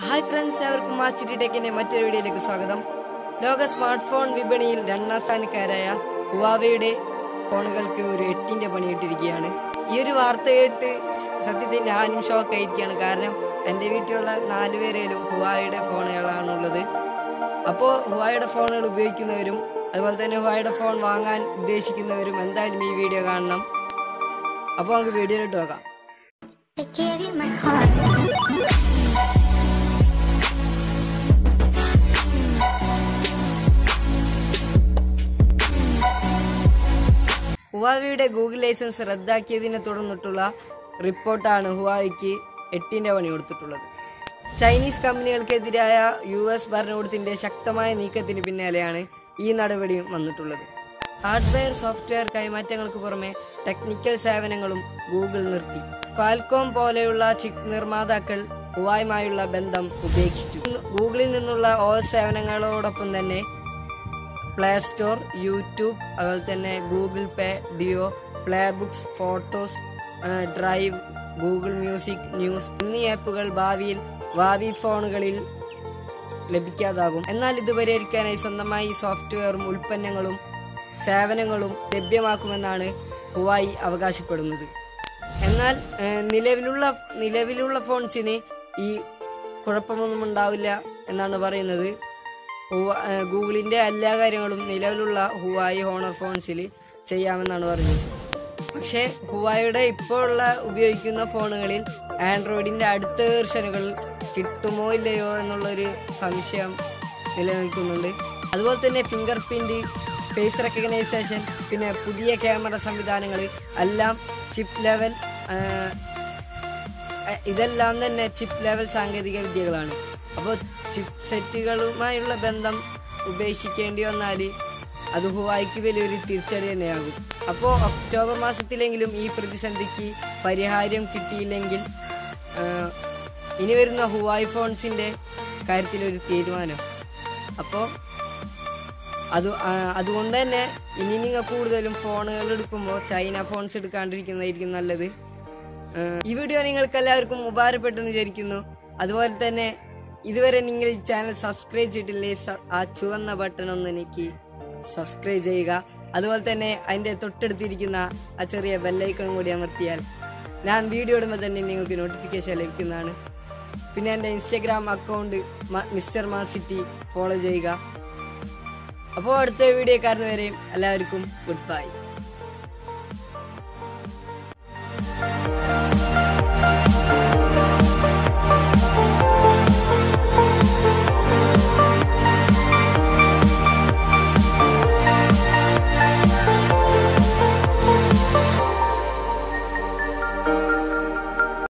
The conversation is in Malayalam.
ഹായ് ഫ്രണ്ട്സ് എവർക്കും മാസ്റ്റർ ടെക്കിന്റെ മറ്റൊരു വീഡിയോയിലേക്ക് സ്വാഗതം ലോക സ്മാർട്ട് ഫോൺ വിപണിയിൽ രണ്ടാം സ്ഥാനക്കാരായ ഹുവാവയുടെ ഫോണുകൾക്ക് ഒരു എട്ടിന്റെ പണിയിട്ടിരിക്കുകയാണ് ഈ ഒരു വാർത്ത കേട്ട് സത്യത്തിൽ ഞാനും ഷോക്ക് ആയിരിക്കുകയാണ് കാരണം എൻ്റെ വീട്ടിലുള്ള നാലുപേരേലും ഹുവായുടെ ഫോണുകളാണുള്ളത് അപ്പോൾ ഹുവായുടെ ഫോണുകൾ ഉപയോഗിക്കുന്നവരും അതുപോലെ തന്നെ ഹുവായുടെ ഫോൺ വാങ്ങാൻ ഉദ്ദേശിക്കുന്നവരും എന്തായാലും ഈ വീഡിയോ കാണണം അപ്പോൾ നമുക്ക് വീഡിയോയിലോട്ട് നോക്കാം I gave you my heart. ഹുവാവിയുടെ ഗൂഗിൾ ലൈസൻസ് റദ്ദാക്കിയതിനെ തുടർന്നിട്ടുള്ള റിപ്പോർട്ടാണ് ഹുവാവിക്ക് എട്ടിന്റെ പണി കൊടുത്തിട്ടുള്ളത് ചൈനീസ് കമ്പനികൾക്കെതിരായ യു എസ് ഭരണകൂടത്തിന്റെ ശക്തമായ നീക്കത്തിന് പിന്നാലെയാണ് ഈ നടപടിയും വന്നിട്ടുള്ളത് ഹാർഡ്വെയർ സോഫ്റ്റ്വെയർ കൈമാറ്റങ്ങൾക്ക് പുറമെ ടെക്നിക്കൽ സേവനങ്ങളും ഗൂഗിൾ നിർത്തി ക്വാൽകോം പോലെയുള്ള ചിപ്പ് നിർമ്മാതാക്കൾ ഹുവായുമായുള്ള ബന്ധം ഉപേക്ഷിച്ചു ഗൂഗിളിൽ നിന്നുള്ള ഓ സേവനങ്ങളോടൊപ്പം തന്നെ പ്ലേ സ്റ്റോർ യൂട്യൂബ് അതുപോലെ തന്നെ Google Pay Duo Play Books Photos Drive Google Music News എന്നീ ആപ്പുകൾ ഭാവിയിൽ ഭാവി ഫോണുകളിൽ ലഭിക്കാതാകും എന്നാൽ ഇത് പരിഹരിക്കാനായി സ്വന്തമായി സോഫ്റ്റ്വെയറും ഉൽപ്പന്നങ്ങളും സേവനങ്ങളും ലഭ്യമാക്കുമെന്നാണ് ഹുവായി അവകാശപ്പെടുന്നത് എന്നാൽ ഏഹ്, നിലവിലുള്ള നിലവിലുള്ള ഫോൺസിന് ഈ കുഴപ്പമൊന്നും ഉണ്ടാവില്ല എന്നാണ് പറയുന്നത് ഹുവ- ഏഹ് ഗൂഗിളിന്റെ എല്ലാ കാര്യങ്ങളും നിലവിലുള്ള ഹുവായി ഹോണർ ഫോൺസിൽ ചെയ്യാമെന്നാണ് പറഞ്ഞത് പക്ഷേ ഹുവായുടെ ഇപ്പോൾ ഉള്ള ഉപയോഗിക്കുന്ന ഫോണുകളിൽ ആൻഡ്രോയിഡിന്റെ അടുത്ത വെർഷനുകൾ കിട്ടുമോ ഇല്ലയോ എന്നുള്ളൊരു സംശയം നിലനിൽക്കുന്നുണ്ട് അതുപോലെ തന്നെ ഫിംഗർ പ്രിന്റ് ഫേസ് റെക്കഗ്നൈസേഷൻ പിന്നെ പുതിയ ക്യാമറ സംവിധാനങ്ങൾ എല്ലാം ചിപ്പ് ലെവൽ എ- ഇതെല്ലാം തന്നെ ചിപ്പ് ലെവൽ സാങ്കേതിക വിദ്യകളാണ് അപ്പോൾ ചിപ്പ് സെറ്റുകളുമായുള്ള ബന്ധം ഉപേക്ഷിക്കേണ്ടി വന്നാൽ അത് ഹുവായിക്ക് വലിയൊരു തിരിച്ചടി തന്നെയാകും അപ്പോൾ ഒക്ടോബർ മാസത്തിലെങ്കിലും ഈ പ്രതിസന്ധിക്ക് പരിഹാരം കിട്ടിയില്ലെങ്കിൽ ആ, ഇനി വരുന്ന ഹുവായി ഫോൺസിൻ്റെ കാര്യത്തിലൊരു തീരുമാനം അപ്പോൾ അത് ആ, അതുകൊണ്ട് തന്നെ ഇനി നിങ്ങൾ കൂടുതലും ഫോണുകൾ എടുക്കുമ്പോൾ ചൈന ഫോൺസ് എടുക്കാണ്ടിരിക്കുന്നതായിരിക്കും നല്ലത് ഏഹ് ഈ വീഡിയോ നിങ്ങൾക്ക് എല്ലാവർക്കും ഉപകാരപ്പെട്ടെന്ന് വിചാരിക്കുന്നു അതുപോലെ തന്നെ ഇതുവരെ നിങ്ങൾ ഈ ചാനൽ സബ്സ്ക്രൈബ് ചെയ്തിട്ടില്ലേ സ- ആ ചുവന്ന ബട്ടൺ ഒന്ന് എനിക്ക് സബ്സ്ക്രൈബ് ചെയ്യുക അതുപോലെ തന്നെ അതിൻ്റെ തൊട്ടടുത്തിരിക്കുന്ന ആ ചെറിയ ബെല്ലൈക്കണും കൂടി അമർത്തിയാൽ ഞാൻ വീഡിയോ ഇടുമ്പോൾ തന്നെ നിങ്ങൾക്ക് നോട്ടിഫിക്കേഷൻ ലഭിക്കുന്നതാണ് പിന്നെ എൻ്റെ ഇൻസ്റ്റഗ്രാം അക്കൗണ്ട് മിസ്റ്റർ മാ സിറ്റി ഫോളോ ചെയ്യുക അപ്പോൾ അടുത്ത വീഡിയോ കാണുന്നവരെയും എല്ലാവർക്കും ഗുഡ് ബൈ